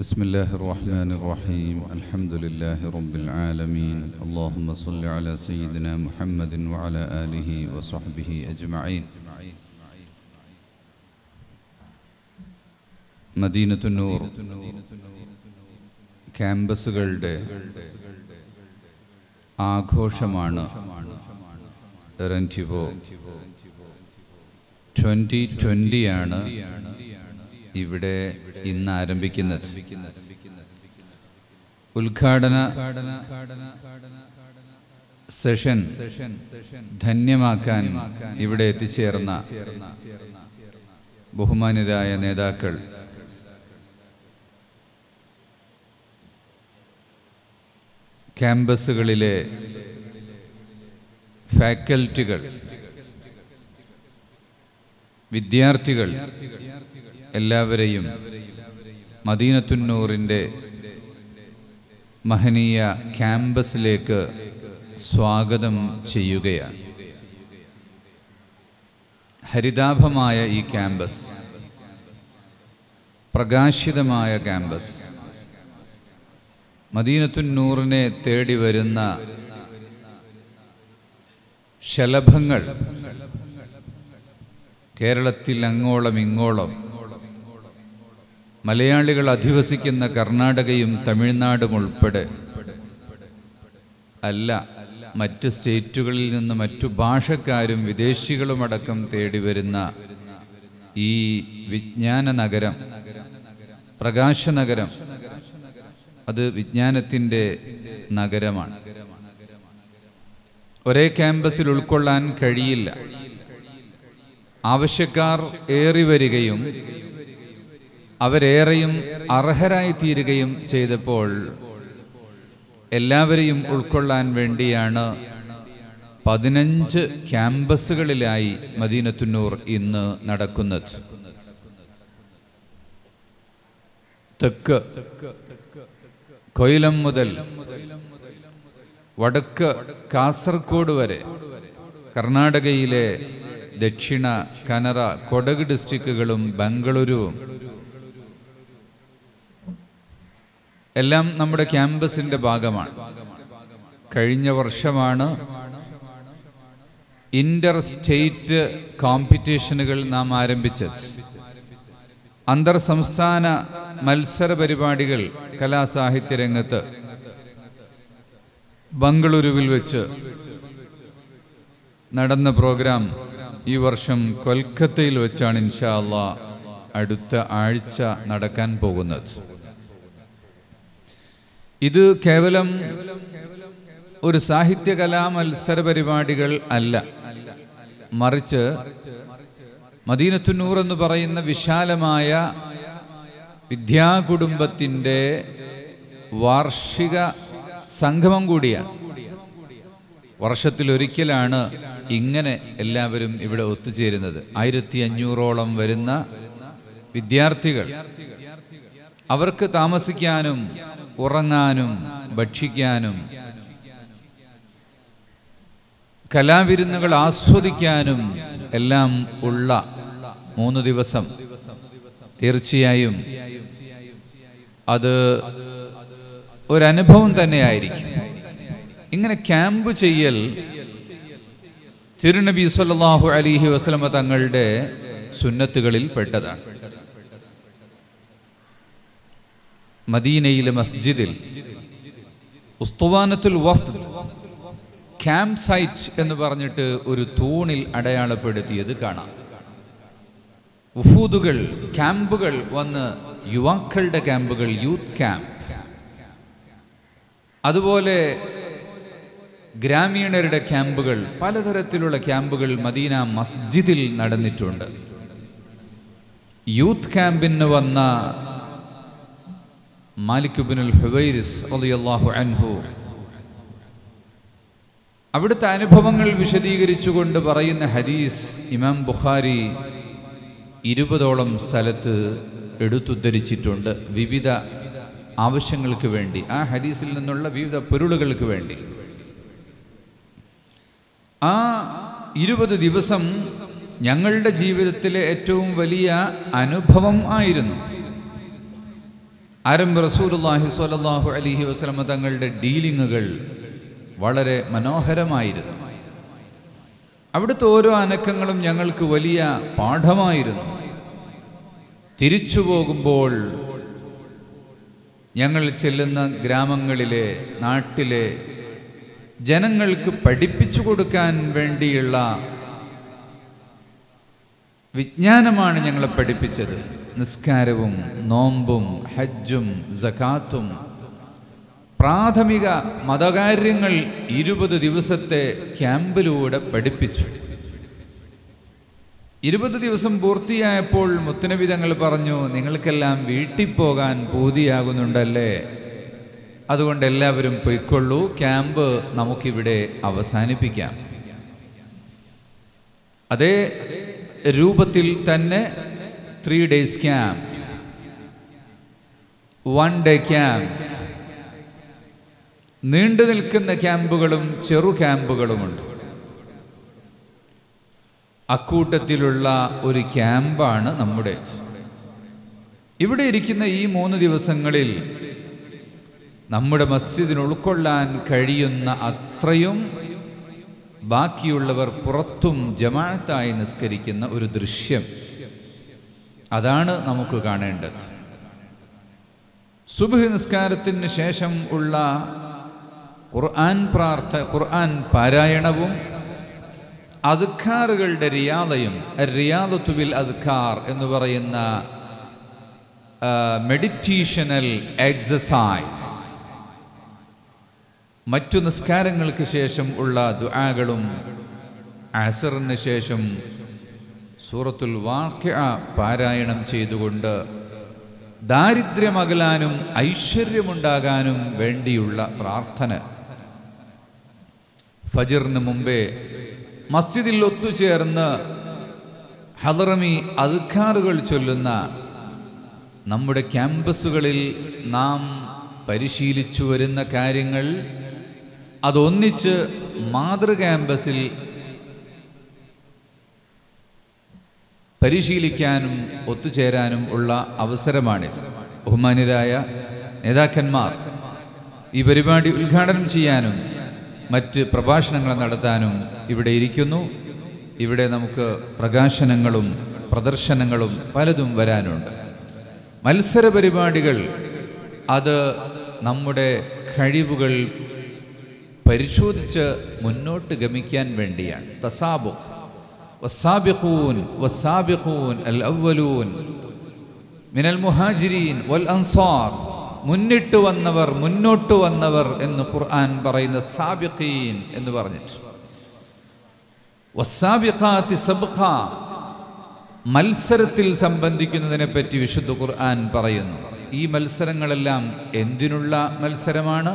بسم الله الرحمن الرحيم الحمد لله رب العالمين اللهم صل على سيدنا محمد وعلى آله وصحبه أجمعين മദീനത്തുന്നൂർ ക്യാമ്പസുകളുടെ ആഘോഷമാണ് റെൻറ്റിവോ ട്വൻ്റി ട്വൻ്റിയാണ് ഇവിടെ ഇന്ന് ആരംഭിക്കുന്നത് ഉദ്ഘാടന സെഷൻ ധന്യമാക്കാൻ ഇവിടെ എത്തിച്ചേർന്ന ബഹുമാന്യരായ നേതാക്കൾ ക്യാമ്പസുകളിലെ ഫാക്കൽറ്റികൾ വിദ്യാർത്ഥികൾ എല്ലാവരെയും മദീനത്തുന്നൂറിൻ്റെ മഹനീയ ക്യാമ്പസിലേക്ക് സ്വാഗതം ചെയ്യുകയാണ് ഹരിതാഭമായ ഈ ക്യാമ്പസ് പ്രകാശിതമായ ക്യാമ്പസ് മദീനത്തുന്നൂറിനെ തേടി വരുന്ന ശലഭങ്ങൾ കേരളത്തിൽ അങ്ങോളം ഇങ്ങോളം മലയാളികൾ അധിവസിക്കുന്ന കർണാടകയും തമിഴ്നാടും ഉൾപ്പെടെ അല്ല മറ്റ് സ്റ്റേറ്റുകളിൽ നിന്ന് മറ്റു ഭാഷക്കാരും വിദേശികളുമടക്കം തേടി വരുന്ന ഈ വിജ്ഞാന നഗരം പ്രകാശ നഗരം അത് വിജ്ഞാനത്തിൻ്റെ നഗരമാണ് ഒരേ ക്യാമ്പസിൽ ഉൾക്കൊള്ളാൻ കഴിയില്ല ആവശ്യക്കാർ ഏറി വരികയും അവരേറെയും അർഹരായി തീരുകയും ചെയ്തപ്പോൾ എല്ലാവരെയും ഉൾക്കൊള്ളാൻ വേണ്ടിയാണ് പതിനഞ്ച് ക്യാമ്പസുകളിലായി മദീനത്തുന്നൂർ ഇന്ന് നടക്കുന്നത് തെക്ക് കൊയിലം മുതൽ വടക്ക് കാസർഗോഡ് വരെ കർണാടകയിലെ ദക്ഷിണ കനറ കൊടക് ഡിസ്ട്രിക്റ്റുകളും ബംഗളൂരുവും എല്ലാം നമ്മുടെ ക്യാമ്പസിന്റെ ഭാഗമാണ് കഴിഞ്ഞ വർഷമാണ് ഇന്റർ സ്റ്റേറ്റ് കോമ്പറ്റീഷനുകൾ നാം ആരംഭിച്ചത് അന്തർ സംസ്ഥാന മത്സര പരിപാടികൾ കലാസാഹിത്യ രംഗത്ത് ബംഗളൂരുവിൽ വെച്ച് നടന്ന പ്രോഗ്രാം ഈ വർഷം കൊൽക്കത്തയിൽ വെച്ചാണ് ഇൻഷാ അള്ളാ അടുത്ത ആഴ്ച നടക്കാൻ പോകുന്നത് ഇത് കേവലം ഒരു സാഹിത്യകലാ മത്സര പരിപാടികൾ അല്ല മറിച്ച് മദീനത്തുന്നൂർ എന്ന് പറയുന്ന വിശാലമായ വിദ്യാകുടുംബത്തിൻ്റെ വാർഷിക സംഗമം കൂടിയാണ് വർഷത്തിലൊരിക്കലാണ് ഇങ്ങനെ എല്ലാവരും ഇവിടെ ഒത്തുചേരുന്നത് ആയിരത്തി അഞ്ഞൂറോളം വരുന്ന വിദ്യാർത്ഥികൾ അവർക്ക് താമസിക്കാനും ഉറങ്ങാനും ഭക്ഷിക്കാനും കലാവിരുന്നുകൾ ആസ്വദിക്കാനും എല്ലാം ഉള്ള മൂന്ന് ദിവസം തീർച്ചയായും അത് ഒരനുഭവം തന്നെയായിരിക്കും ഇങ്ങനെ ക്യാമ്പ് ചെയ്യൽ തിരുനബി സല്ലാഹു അലിഹി വസ്ലമ തങ്ങളുടെ സുന്നത്തുകളിൽ പെട്ടതാണ് മദീനയിലെ മസ്ജിദിൽ ഉസ്തുവാനത്തുൽ വഫ്ദ് ക്യാമ്പ് സൈറ്റ് എന്ന് പറഞ്ഞിട്ട് ഒരു തൂണിൽ അടയാളപ്പെടുത്തിയത് കാണാം ഉഫൂദുകൾ ക്യാമ്പുകൾ വന്ന് യുവാക്കളുടെ ക്യാമ്പുകൾ യൂത്ത് ക്യാമ്പ് അതുപോലെ ഗ്രാമീണരുടെ ക്യാമ്പുകൾ പലതരത്തിലുള്ള ക്യാമ്പുകൾ മദീന മസ്ജിദിൽ നടന്നിട്ടുണ്ട് യൂത്ത് ക്യാമ്പിന് വന്ന മാലിക്കുബിനുൽ ഹുവൈരിസ് റളിയല്ലാഹു അൻഹു അവിടുത്തെ അനുഭവങ്ങൾ വിശദീകരിച്ചുകൊണ്ട് പറയുന്ന ഹദീസ് ഇമാം ബുഖാരി ഇരുപതോളം സ്ഥലത്ത് എടുത്തുദ്ധരിച്ചിട്ടുണ്ട് വിവിധ ആവശ്യങ്ങൾക്ക് വേണ്ടി ആ ഹദീസിൽ നിന്നുള്ള വിവിധ പൊരുളുകൾക്ക് വേണ്ടി ആ ഇരുപത് ദിവസം ഞങ്ങളുടെ ജീവിതത്തിലെ ഏറ്റവും വലിയ അനുഭവം ആയിരുന്നു ആരംഭ റസൂലുള്ളാഹി സ്വല്ലല്ലാഹു അലൈഹി വസല്ലമ തങ്ങളുടെ ഡീലിങ്ങുകൾ വളരെ മനോഹരമായിരുന്നു അവിടുത്തെ ഓരോ അനക്കങ്ങളും ഞങ്ങൾക്ക് വലിയ പാഠമായിരുന്നു തിരിച്ചു പോകുമ്പോൾ ഞങ്ങൾ ചെല്ലുന്ന ഗ്രാമങ്ങളിലെ നാട്ടിലെ ജനങ്ങൾക്ക് പഠിപ്പിച്ചു കൊടുക്കാൻ വേണ്ടിയുള്ള വിജ്ഞാനമാണ് ഞങ്ങളെ പഠിപ്പിച്ചത് നിസ്കാരവും നോമ്പും ഹജ്ജും സകാത്തും പ്രാഥമിക മതകാര്യങ്ങൾ ഇരുപത് ദിവസത്തെ ക്യാമ്പിലൂടെ പഠിപ്പിച്ചു ഇരുപത് ദിവസം പൂർത്തിയായപ്പോൾ മുത്തനബി തങ്ങൾ പറഞ്ഞു നിങ്ങൾക്കെല്ലാം വീട്ടിൽ പോകാൻ പൂതിയാകുന്നുണ്ടല്ലേ അതുകൊണ്ട് എല്ലാവരും പൊയ്ക്കൊള്ളൂ ക്യാമ്പ് നമുക്കിവിടെ അവസാനിപ്പിക്കാം അതേ രൂപത്തിൽ തന്നെ three days camp one day camp നീണ്ടു നിൽക്കുന്ന ക്യാമ്പുകളും ചെറു ക്യാമ്പുകളുമുണ്ട് അക്കൂട്ടത്തിലുള്ള ഒരു ക്യാമ്പാണ് നമ്മുടെ ഇവിടെ ഇരിക്കുന്ന ഈ മൂന്ന് ദിവസങ്ങളിൽ നമ്മുടെ മസ്ജിദിന് ഉൾക്കൊള്ളാൻ കഴിയുന്ന അത്രയും ബാക്കിയുള്ളവർ പുറത്തും ജമാഅത്തായി നിസ്കരിക്കുന്ന ഒരു ദൃശ്യം അതാണ് നമുക്ക് കാണേണ്ടത് സുബഹ് നിസ്കാരത്തിന് ശേഷം ഉള്ള ഖുർആൻ പ്രാർത്ഥ ഖുർആൻ പാരായണവും അദ്ഖാറുകളുടെ റിയാദയും റിയാദത്തുബിൽ അദ്ഖാർ എന്ന് പറയുന്ന മെഡിറ്റേഷണൽ എക്സസൈസ് മറ്റു നിസ്കാരങ്ങൾക്ക് ശേഷം ഉള്ള ദുആകളും അസറിന് ശേഷം സൂറത്തുൽ വാക്യ പാരായണം ചെയ്തുകൊണ്ട് ദാരിദ്ര്യമകലാനും ഐശ്വര്യമുണ്ടാകാനും വേണ്ടിയുള്ള പ്രാർത്ഥന ഫജിറിന് മുമ്പേ മസ്ജിദിൽ ഒത്തുചേർന്ന് ഹലറമി അദ്ഖാറുകൾ ചൊല്ലുന്ന നമ്മുടെ ക്യാമ്പസുകളിൽ നാം പരിശീലിച്ചു വരുന്ന കാര്യങ്ങൾ അതൊന്നിച്ച് മാതൃ ക്യാമ്പസിൽ പരിശീലിക്കാനും ഒത്തുചേരാനും ഉള്ള അവസരമാണിത് ബഹുമാന്യരായ നേതാക്കന്മാർ ഈ പരിപാടി ഉദ്ഘാടനം ചെയ്യാനും മറ്റ് പ്രഭാഷണങ്ങൾ നടത്താനും ഇവിടെ ഇരിക്കുന്നു ഇവിടെ നമുക്ക് പ്രകാശനങ്ങളും പ്രദർശനങ്ങളും പലതും വരാനുണ്ട് മത്സര പരിപാടികൾ അത് നമ്മുടെ കഴിവുകൾ പരിശോധിച്ച് മുന്നോട്ട് ഗമിക്കാൻ വേണ്ടിയാണ് തസാബു والسابقون والسابقون الأولون من المهاجرين والأنصار മുന്നിട്ട് വന്നവർ മുന്നോട്ട് വന്നവർ എന്ന് ഖുർആൻ പറയുന്ന സാബിഖീൻ എന്ന് പറഞ്ഞിട്ട് വസ്സാബിഖാത്തി സബ്ഖ മത്സരത്തിൽ സംബന്ധിക്കുന്നതിനെ പറ്റി വിശുദ്ധ ഖുർആൻ പറയുന്നു ഈ മത്സരങ്ങളെല്ലാം എന്തിനുള്ള മത്സരമാണ്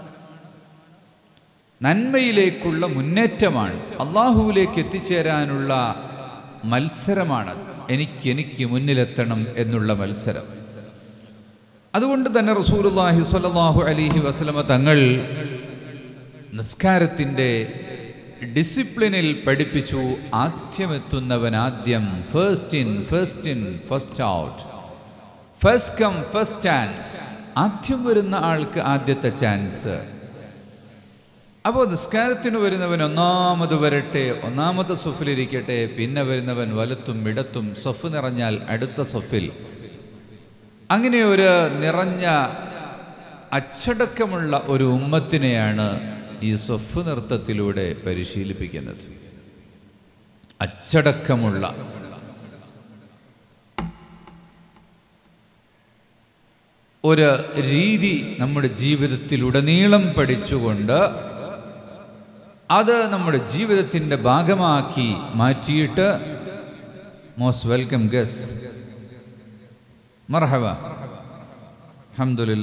നന്മയിലേക്കുള്ള മുന്നേറ്റമാണ് അള്ളാഹുവിലേക്ക് എത്തിച്ചേരാനുള്ള മത്സരമാണ് എനിക്ക് എനിക്ക് മുന്നിലെത്തണം എന്നുള്ള മത്സരം അതുകൊണ്ട് തന്നെ റസൂലുള്ളാഹി സ്വല്ലല്ലാഹു അലൈഹി വസല്ലമ തങ്ങൾ നിസ്കാരത്തിൻ്റെ ഡിസിപ്ലിനിൽ പഠിപ്പിച്ചു ആദ്യമെത്തുന്നവൻ ആദ്യം first in first in first out first come first chance ആദ്യം വരുന്ന ആൾക്ക് ആദ്യത്തെ ചാൻസ് അപ്പോൾ നിസ്കാരത്തിന് വരുന്നവൻ ഒന്നാമത് വരട്ടെ ഒന്നാമത്തെ സൊഫിലിരിക്കട്ടെ പിന്നെ വരുന്നവൻ വലത്തും ഇടത്തും സൊഫ് നിറഞ്ഞാൽ അടുത്ത സൊഫിൽ അങ്ങനെ ഒരു നിറഞ്ഞ അച്ചടക്കമുള്ള ഒരു ഉമ്മത്തിനെയാണ് ഈ സൊഫ് നൃത്തത്തിലൂടെ പരിശീലിപ്പിക്കുന്നത് അച്ചടക്കമുള്ള ഒരു രീതി നമ്മുടെ ജീവിതത്തിലുടനീളം പഠിച്ചുകൊണ്ട് അത് നമ്മുടെ ജീവിതത്തിൻ്റെ ഭാഗമാക്കി മാറ്റിയിട്ട് മോസ്റ്റ് വെൽക്കം ഗസ് മർഹബ അഹമ്മദില്ല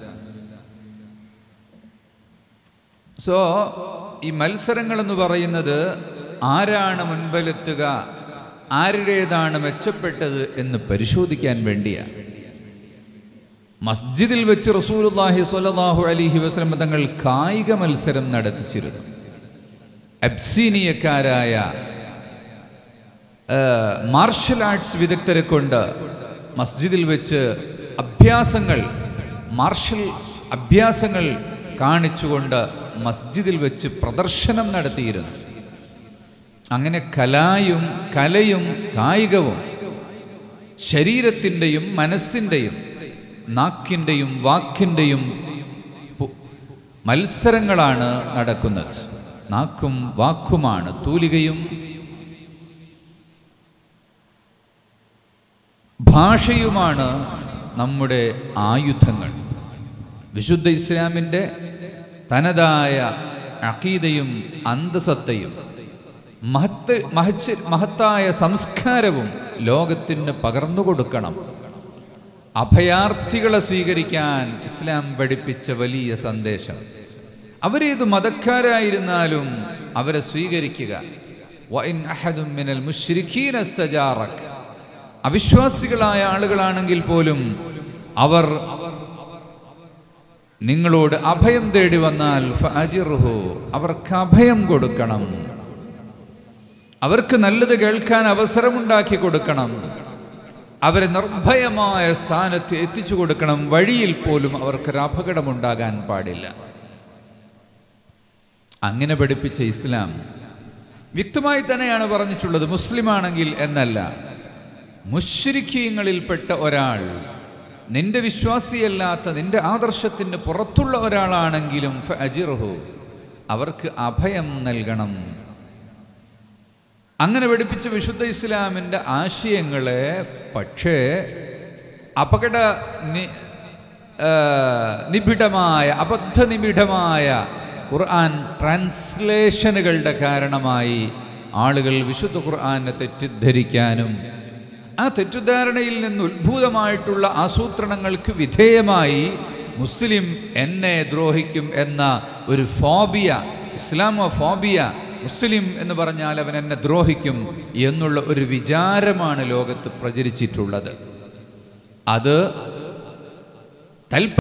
സോ ഈ മത്സരങ്ങൾ എന്ന് പറയുന്നത് ആരാണ് മുൻപിലെത്തുക ആരുടേതാണ് മെച്ചപ്പെട്ടത് എന്ന് പരിശോധിക്കാൻ വേണ്ടിയാണ് മസ്ജിദിൽ വെച്ച് റസൂലുള്ളാഹി സ്വല്ലല്ലാഹു അലൈഹി വസല്ലം തങ്ങൾ കായിക മത്സരം നടത്തിച്ചിരുന്നു അബ്സീനിയക്കാരായ മാർഷൽ ആർട്സ് വിദഗ്ധരെ കൊണ്ട് മസ്ജിദിൽ വെച്ച് അഭ്യാസങ്ങൾ മാർഷൽ അഭ്യാസങ്ങൾ കാണിച്ചുകൊണ്ട് മസ്ജിദിൽ വെച്ച് പ്രദർശനം നടത്തിയിരുന്നു അങ്ങനെ കലായും കലയും കായികവും ശരീരത്തിൻ്റെയും മനസ്സിൻ്റെയും നാക്കിൻ്റെയും വാക്കിൻ്റെയും പു- മത്സരങ്ങളാണ് നടക്കുന്നത് നാക്കും വാക്കുമാണ് തൂലികയും ഭാഷയുമാണ് നമ്മുടെ ആയുധങ്ങൾ വിശുദ്ധ ഇസ്ലാമിൻ്റെ തനതായ അഖീദയും അന്തസത്തയും മഹത്ത് മഹച്ച് മഹത്തായ സംസ്കാരവും ലോകത്തിന് പകർന്നു കൊടുക്കണം അഭയാർത്ഥികളെ സ്വീകരിക്കാൻ ഇസ്ലാം പഠിപ്പിച്ച വലിയ സന്ദേശം അവരേത് മതക്കാരായിരുന്നാലും അവരെ സ്വീകരിക്കുക വഇൻ അഹദും മിനൽ മുശ്രിക്കീന ഇസ്തജാറക്. അവിശ്വാസികളായ ആളുകളാണെങ്കിൽ പോലും അവർ നിങ്ങളോട് അഭയം തേടി വന്നാൽ ഫഅജിർഹു. അവർക്ക് അഭയം കൊടുക്കണം അവർക്ക് നല്ലത് കേൾക്കാൻ അവസരമുണ്ടാക്കി കൊടുക്കണം അവരെ നിർഭയമായ സ്ഥാനത്ത് എത്തിച്ചു കൊടുക്കണം വഴിയിൽ പോലും അവർക്കൊരു അപകടമുണ്ടാകാൻ പാടില്ല അങ്ങനെ പഠിപ്പിച്ച ഇസ്ലാം വ്യക്തമായി തന്നെയാണ് പറഞ്ഞിട്ടുള്ളത് മുസ്ലിമാണെങ്കിൽ എന്നല്ല മുശ്രിക്കീങ്ങളിൽപ്പെട്ട ഒരാൾ നിന്റെ വിശ്വാസിയല്ലാത്ത നിന്റെ ആദർശത്തിന് പുറത്തുള്ള ഒരാളാണെങ്കിലും ഫഅജിർഹു. അവർക്ക് അഭയം നൽകണം അങ്ങനെ പഠിപ്പിച്ച വിശുദ്ധ ഇസ്ലാമിൻ്റെ ആശയങ്ങളെ പക്ഷേ അപകട നി- ആ, നിബിഡമായ അബദ്ധനിബിഡമായ ഖുർആൻ ട്രാൻസ്ലേഷനുകളുടെ കാരണമായി ആളുകൾ വിശുദ്ധ ഖുർആനെ തെറ്റിദ്ധരിക്കാനും ആ തെറ്റിദ്ധാരണയിൽ നിന്ന് ഉത്ഭൂതമായിട്ടുള്ള ആസൂത്രണങ്ങൾക്ക് വിധേയമായി മുസ്ലിം എന്നെ ദ്രോഹിക്കും എന്ന ഒരു ഫോബിയ ഇസ്ലാമോ ഫോബിയ മുസ്ലിം എന്ന് പറഞ്ഞാൽ അവൻ എന്നെ ദ്രോഹിക്കും എന്നുള്ള ഒരു വിചാരമാണ് ലോകത്ത് പ്രചരിച്ചിട്ടുള്ളത് അത് തൽപ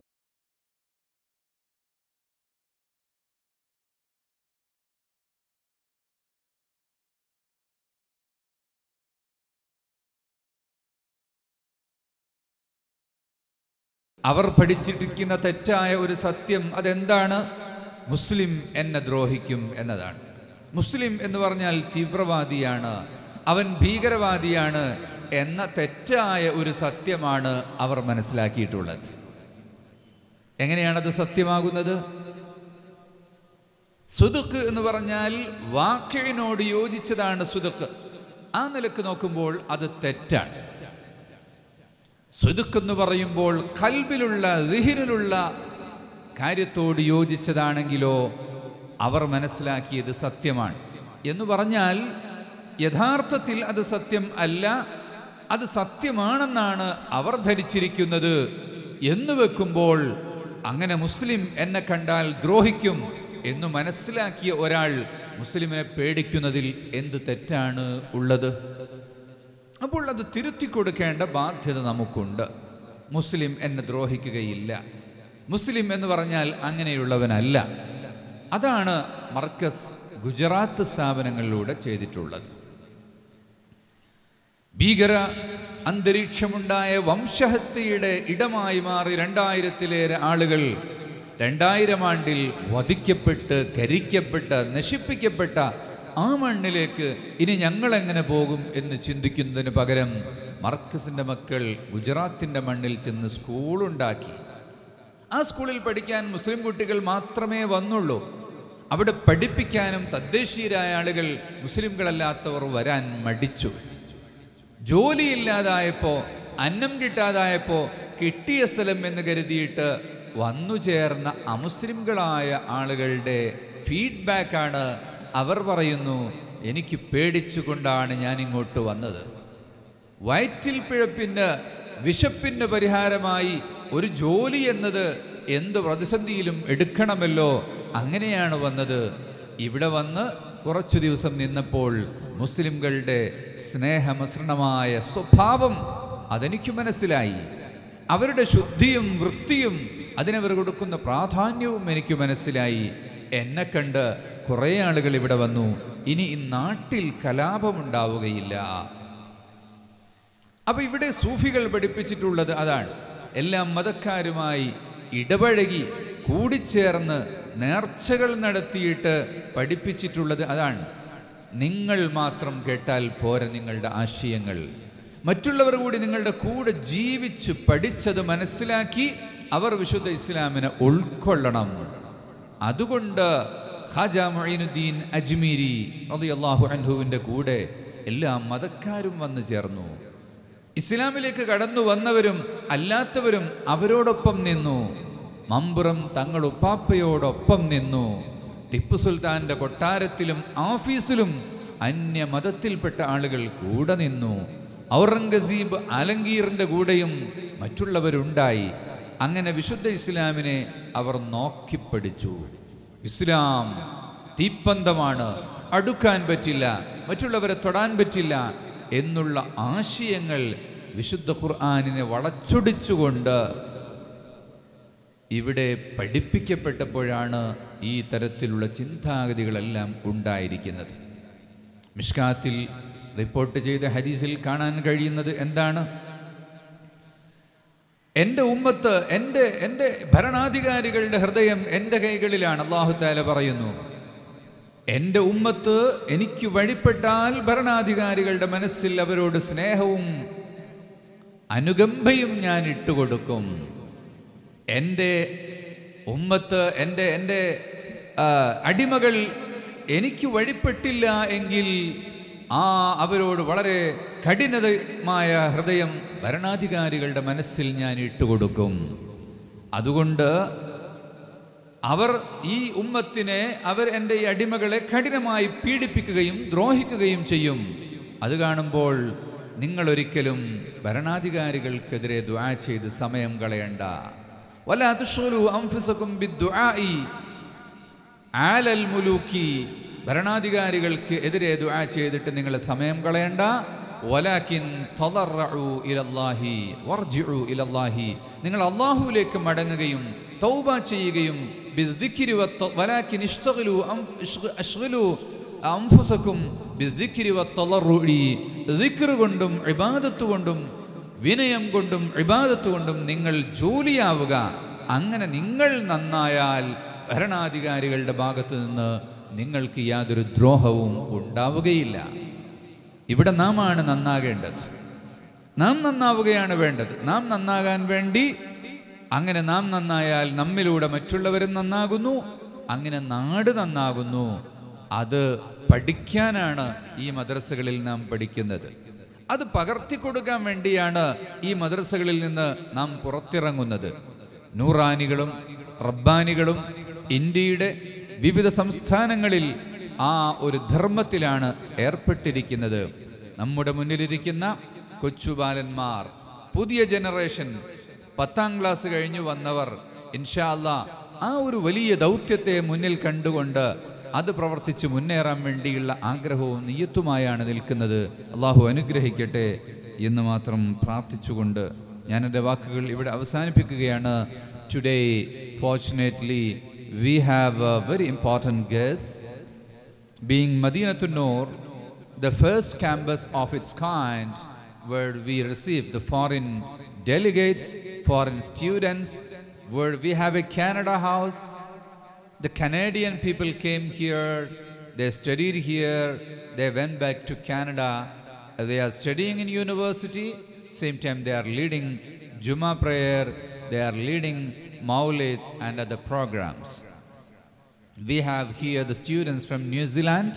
അവർ പഠിച്ചിരിക്കുന്ന തെറ്റായ ഒരു സത്യം അതെന്താണ് മുസ്ലിം എന്നെ ദ്രോഹിക്കും എന്നതാണ് മുസ്ലിം എന്ന് പറഞ്ഞാൽ തീവ്രവാദിയാണ് അവൻ ഭീകരവാദിയാണ് എന്ന തെറ്റായ ഒരു സത്യമാണ് അവർ മനസ്സിലാക്കിയിട്ടുള്ളത് എങ്ങനെയാണത് സത്യമാകുന്നത് സുതുക്ക് എന്ന് പറഞ്ഞാൽ വാക്കിനോട് യോജിച്ചതാണ് സുതുക്ക് ആ നിലക്ക് നോക്കുമ്പോൾ അത് തെറ്റാണ് സ്വതുക്ക് എന്ന് പറയുമ്പോൾ കൽബിലുള്ള ദിഹിനിലുള്ള കാര്യത്തോട് യോജിച്ചതാണെങ്കിലോ അവർ മനസ്സിലാക്കിയത് സത്യമാണ് എന്ന് പറഞ്ഞാൽ യഥാർത്ഥത്തിൽ അത് സത്യം അല്ല അത് സത്യമാണെന്നാണ് അവർ ധരിച്ചിരിക്കുന്നത് എന്ന് വെക്കുമ്പോൾ അങ്ങനെ മുസ്ലിം എന്നെ കണ്ടാൽ ദ്രോഹിക്കും എന്ന് മനസ്സിലാക്കിയ ഒരാൾ മുസ്ലിമിനെ പേടിക്കുന്നതിൽ എന്ത് തെറ്റാണ് ഉള്ളത് അപ്പോൾ അത് തിരുത്തി കൊടുക്കേണ്ട ബാധ്യത നമുക്കുണ്ട് മുസ്ലിം എന്നെ ദ്രോഹിക്കുകയില്ല മുസ്ലിം എന്ന് പറഞ്ഞാൽ അങ്ങനെയുള്ളവനല്ല അതാണ് മർക്കസ് ഗുജറാത്ത് സ്ഥാപനങ്ങളിലൂടെ ചെയ്തിട്ടുള്ളത് ഭീകര അന്തരീക്ഷമുണ്ടായ വംശഹത്യയുടെ ഇടമായി മാറി രണ്ടായിരത്തിലേറെ ആളുകൾ രണ്ടായിരം ആണ്ടിൽ വധിക്കപ്പെട്ട് കരിക്കപ്പെട്ട് നശിപ്പിക്കപ്പെട്ട ആ മണ്ണിലേക്ക് ഇനി ഞങ്ങൾ എങ്ങനെ പോകും എന്ന് ചിന്തിക്കുന്നതിന് പകരം മർക്കസിൻ്റെ മക്കൾ ഗുജറാത്തിൻ്റെ മണ്ണിൽ ചെന്ന് സ്കൂളുണ്ടാക്കി ആ സ്കൂളിൽ പഠിക്കാൻ മുസ്ലിം കുട്ടികൾ മാത്രമേ വന്നുള്ളൂ അവിടെ പഠിപ്പിക്കാനും തദ്ദേശീയരായ ആളുകൾ മുസ്ലിംകളല്ലാത്തവർ വരാൻ മടിച്ചു ജോലിയില്ലാതായപ്പോൾ അന്നം കിട്ടാതായപ്പോൾ കിട്ടിയ സ്ഥലം എന്ന് കരുതിയിട്ട് വന്നു ചേർന്ന അമുസ്ലിംകളായ ആളുകളുടെ ഫീഡ്ബാക്കാണ് അവർ പറയുന്നു എനിക്ക് പേടിച്ചുകൊണ്ടാണ് ഞാൻ ഇങ്ങോട്ട് വന്നത് വയറ്റിൽ പിഴപ്പിന് വിശപ്പിന് പരിഹാരമായി ഒരു ജോലി എന്നത് എന്ത് പ്രതിസന്ധിയിലും എടുക്കണമല്ലോ അങ്ങനെയാണ് വന്നത് ഇവിടെ വന്ന് കുറച്ചു ദിവസം നിന്നപ്പോൾ മുസ്ലിംകളുടെ സ്നേഹമസൃണമായ സ്വഭാവം അതെനിക്ക് മനസ്സിലായി അവരുടെ ശുദ്ധിയും വൃത്തിയും അതിനവർ കൊടുക്കുന്ന പ്രാധാന്യവും എനിക്ക് മനസ്സിലായി എന്നെ കണ്ട് കുറേ ആളുകൾ ഇവിടെ വന്നു ഇനി ഈ നാട്ടിൽ കലാപമുണ്ടാവുകയില്ല അപ്പൊ ഇവിടെ സൂഫികൾ പഠിപ്പിച്ചിട്ടുള്ളത് അതാണ് എല്ലാ മതക്കാരുമായി ഇടപഴകി കൂടിച്ചേർന്ന് നേർച്ചകൾ നടത്തിയിട്ട് പഠിപ്പിച്ചിട്ടുള്ളത് അതാണ് നിങ്ങൾ മാത്രം കേട്ടാൽ പോര നിങ്ങളുടെ ആശയങ്ങൾ മറ്റുള്ളവർ കൂടി നിങ്ങളുടെ കൂടെ ജീവിച്ച് പഠിച്ചത് മനസ്സിലാക്കി അവർ വിശുദ്ധ ഇസ്ലാമിനെ ഉൾക്കൊള്ളണം അതുകൊണ്ട് ഖാജ മൊയ്നുദ്ദീൻ അജ്മീരി റളിയല്ലാഹു അൻഹുവിൻ്റെ കൂടെ എല്ലാ മതക്കാരും വന്നു ചേർന്നു ഇസ്ലാമിലേക്ക് കടന്നു വന്നവരും അല്ലാത്തവരും അവരോടൊപ്പം നിന്നു മമ്പുറം തങ്ങൾ ഉപ്പാപ്പയോടൊപ്പം നിന്നു ടിപ്പു സുൽത്താന്റെ കൊട്ടാരത്തിലും ഓഫീസിലും അന്യമതത്തിൽപ്പെട്ട ആളുകൾ കൂടെ നിന്നു ഔറംഗസീബ് ആലങ്കീറിന്റെ കൂടെയും മറ്റുള്ളവരുണ്ടായി അങ്ങനെ വിശുദ്ധ ഇസ്ലാമിനെ അവർ നോക്കിപ്പടിച്ചു ഇസ്ലാം തീപ്പന്തമാണ് അടുക്കാൻ പറ്റില്ല മറ്റുള്ളവരെ തൊടാൻ പറ്റില്ല എന്നുള്ള ആശയങ്ങൾ വിശുദ്ധ ഖുർആാനിനെ വളച്ചൊടിച്ചുകൊണ്ട് ഇവിടെ പഠിപ്പിക്കപ്പെട്ടപ്പോഴാണ് ഈ തരത്തിലുള്ള ചിന്താഗതികളെല്ലാം ഉണ്ടായിരിക്കുന്നത് മിഷ്കാത്തിൽ റിപ്പോർട്ട് ചെയ്ത ഹദീസിൽ കാണാൻ കഴിയുന്നത് എന്താണ് എൻ്റെ ഉമ്മത്ത് എൻ്റെ എൻ്റെ ഭരണാധികാരികളുടെ ഹൃദയം എൻ്റെ കൈകളിലാണ് അള്ളാഹു താല പറയുന്നു എൻ്റെ ഉമ്മത്ത് എനിക്ക് വഴിപ്പെട്ടാൽ ഭരണാധികാരികളുടെ മനസ്സിൽ അവരോട് സ്നേഹവും അനുകമ്പയും ഞാൻ ഇട്ടുകൊടുക്കും എൻ്റെ ഉമ്മത്ത് എൻ്റെ എൻ്റെ ആ, അടിമകൾ എനിക്ക് വഴിപ്പെട്ടില്ല എങ്കിൽ ആ അവരോട് വളരെ കഠിനമായ ഹൃദയം ഭരണാധികാരികളുടെ മനസ്സിൽ ഞാൻ ഇട്ടുകൊടുക്കും അതുകൊണ്ട് അവർ ഈ ഉമ്മത്തിനെ അവർ എൻ്റെ ഈ അടിമകളെ കഠിനമായി പീഡിപ്പിക്കുകയും ദ്രോഹിക്കുകയും ചെയ്യും അത് കാണുമ്പോൾ നിങ്ങൾ ഒരിക്കലും ഭരണാധികാരികൾക്കെതിരെ ദ്വാ ചെയ്ത് സമയം കളയണ്ട വല തുഷുലു അംഫുസക്കും ബിദ്ദുആഇ ആലൽ മുലൂക്കി ഭരണാധികാരികൾക്ക് എതിരെ ദുആ ചെയ്തിട്ട് നിങ്ങൾ സമയം കളയണ്ട വലാകിൻ തളറഉ ഇലല്ലാഹി വർജിഉ ഇലല്ലാഹി നിങ്ങൾ അള്ളാഹുവിലേക്ക് മടങ്ങുകയും തൗബ ചെയ്യുകയും ബിദ്ദിക്രി വത്ത- വലാകിൻ ഇഷ്തഗലു അം ഇഷ്ഗ- അഷ്ഗലു അംഫുസക്കും ബിദ്ദിക്രി വത്തളറുഇ ദിക്ർ കൊണ്ടും ഇബാദത്ത് കൊണ്ടും വിനയം കൊണ്ടും ഇബാദത്ത് കൊണ്ടും നിങ്ങൾ ജോലിയാവുക അങ്ങനെ നിങ്ങൾ നന്നായാൽ ഭരണാധികാരികളുടെ ഭാഗത്ത് നിന്ന് നിങ്ങൾക്ക് യാതൊരു ദ്രോഹവും ഉണ്ടാവുകയില്ല ഇവിടെ നാമാണ് നന്നാകേണ്ടത് നാം നന്നാവുകയാണ് വേണ്ടത് നാം നന്നാകാൻ വേണ്ടി അങ്ങനെ നാം നന്നായാൽ നമ്മിലൂടെ മറ്റുള്ളവരും നന്നാകുന്നു അങ്ങനെ നാട് നന്നാകുന്നു അത് പഠിക്കാനാണ് ഈ മദ്രസകളിൽ നാം പഠിക്കുന്നത് അത് പകർത്തി കൊടുക്കാൻ വേണ്ടിയാണ് ഈ മദ്രസകളിൽ നിന്ന് നാം പുറത്തിറങ്ങുന്നത് നൂറാനികളും റബ്ബാനികളും ഇന്ത്യയുടെ വിവിധ സംസ്ഥാനങ്ങളിൽ ആ ഒരു ധർമ്മത്തിലാണ് ഏർപ്പെട്ടിരിക്കുന്നത് നമ്മുടെ മുന്നിലിരിക്കുന്ന കൊച്ചുബാലന്മാർ പുതിയ ജനറേഷൻ പത്താം ക്ലാസ് കഴിഞ്ഞു വന്നവർ ഇൻഷാ അല്ലാ ആ ഒരു വലിയ ദൗത്യത്തെ മുന്നിൽ കണ്ടുകൊണ്ട് അത് പ്രവർത്തിച്ച് മുന്നേറാൻ വേണ്ടിയുള്ള ആഗ്രഹവും നീയത്തുമായാണ് നിൽക്കുന്നത് അള്ളാഹു അനുഗ്രഹിക്കട്ടെ എന്ന് മാത്രം പ്രാർത്ഥിച്ചുകൊണ്ട് ഞാൻ എൻ്റെ വാക്കുകൾ ഇവിടെ അവസാനിപ്പിക്കുകയാണ് today fortunately we have a very important guest being Madinatul Noor, the first campus of its kind where we receive the foreign delegates, foreign students, where we have a Canada house. The Canadian people came here, they studied here, they went back to Canada. They are studying in university, same time they are leading Juma prayer, they are leading Maulid and other programs. We have here the students from New Zealand,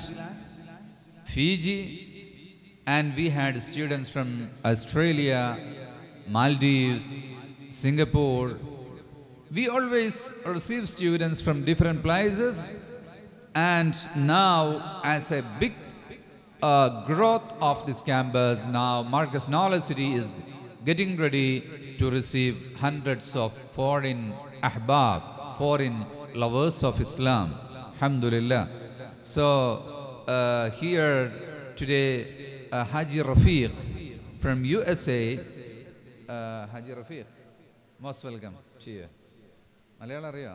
Fiji, and we had students from Australia, Maldives, Singapore. We always receive students from different places, and now, as a big uh, growth of this campus, now Marcus Knowledge City is getting ready to receive hundreds of foreign ahbab, foreign lovers of Islam. Alhamdulillah. So uh, here today, uh, Haji Rafiq from USA. Uh, Haji Rafiq, most welcome to you. Malayalam അറിയോ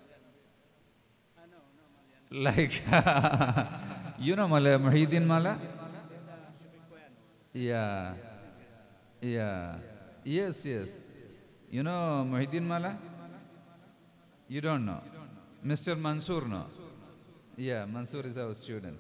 like you know Mala Muhyiddin Mala yeah yeah yes yes You know Muhyiddin Mala? You don't know. Mr. Mansoor, no? Yeah, Mansoor is our student.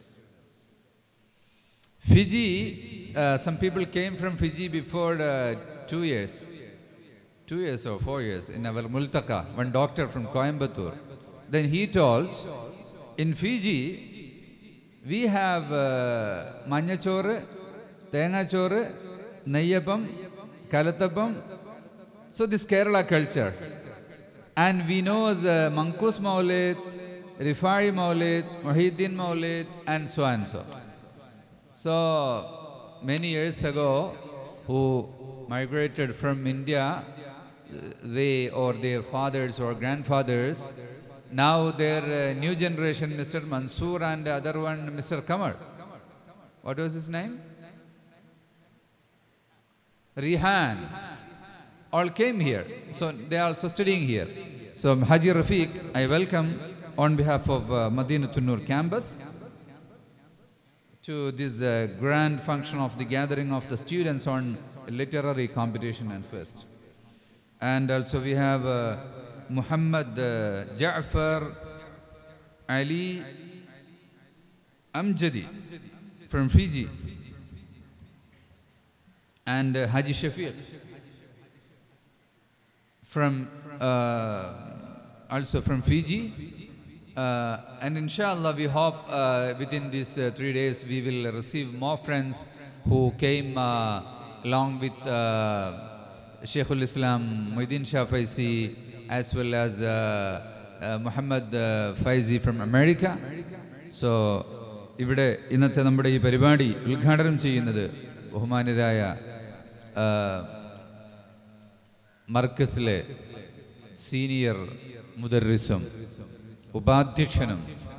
Fiji, uh, some people came from Fiji before uh, two years. Two years or four years in our Multaka, one doctor from Coimbatore. Then he told, in Fiji, we have uh, മഞ്ഞച്ചോറ് തേങ്ങാച്ചോറ് നെയ്യപ്പം kalathappam so this Kerala culture and we know as uh, Mankus Maulid, Rifai Maulid, Muhyiddin Maulid and so and so. So many years ago who migrated from India, uh, they or their fathers or grandfathers, now their uh, new generation, Mr. Mansoor and the other one, Mr. Kamar. What was his name? Rihan. All came here. So they are also studying here. So Haji Rafiq, I welcome on behalf of uh, Madinatul Nur campus to this uh, grand function of the gathering of the students on literary competition and first. And also we have uh, Muhammad uh, Ja'far Ali Amjadi from Fiji and uh, Haji Shafiq from uh, also from Fiji. Uh, and inshallah, we hope uh, within these uh, three days we will receive more friends who came uh, along with uh, Sheikhul Islam Muhyiddin Shah Faisi as well as uh, uh, Muhammad uh, Faizi from America. So, ഇവിടെ ഇന്നത്തെ നമ്മുടെ ഈ പരിപാടി ഉദ്ഘാടനം ചെയ്യുന്നത് ബഹുമാനരായ ആ, മർക്കസിലെ senior മുദർറിസും ഉപാധ്യക്ഷനും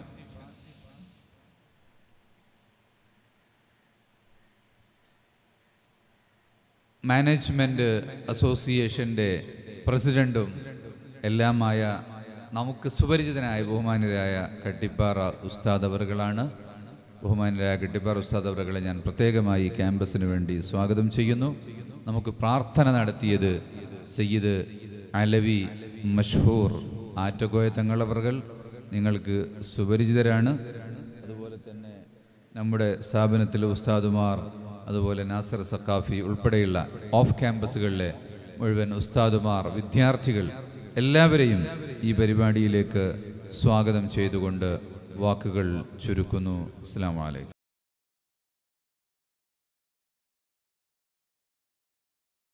management അസോസിയേഷൻ്റെ പ്രസിഡൻറ്റും എല്ലാമായ നമുക്ക് സുപരിചിതനായ ബഹുമാനരായ കട്ടിപ്പാറ ഉസ്താദ് അവറുകളാണ് ബഹുമാനരായ കട്ടിപ്പാറ ഉസ്താദ് അവറുകളെ ഞാൻ പ്രത്യേകമായി ഈ ക്യാമ്പസിന് വേണ്ടി സ്വാഗതം ചെയ്യുന്നു നമുക്ക് പ്രാർത്ഥന നടത്തിയത് സയ്യിദ് അലവി മഷ്ഹൂർ ആറ്റകോയ തങ്ങളവറുകൾ നിങ്ങൾക്ക് സുപരിചിതരാണ് അതുപോലെ തന്നെ നമ്മുടെ സ്ഥാപനത്തിലെ ഉസ്താദുമാർ അതുപോലെ നാസർ സക്കാഫി ഉൾപ്പെടെയുള്ള ഓഫ് ക്യാമ്പസുകളിലെ മുഴുവൻ ഉസ്താദുമാർ വിദ്യാർത്ഥികൾ എല്ലാവരെയും ഈ പരിപാടിയിലേക്ക് സ്വാഗതം ചെയ്തുകൊണ്ട് വാക്കുകൾ ചുരുക്കുന്നു അസ്സാം വലൈക്കും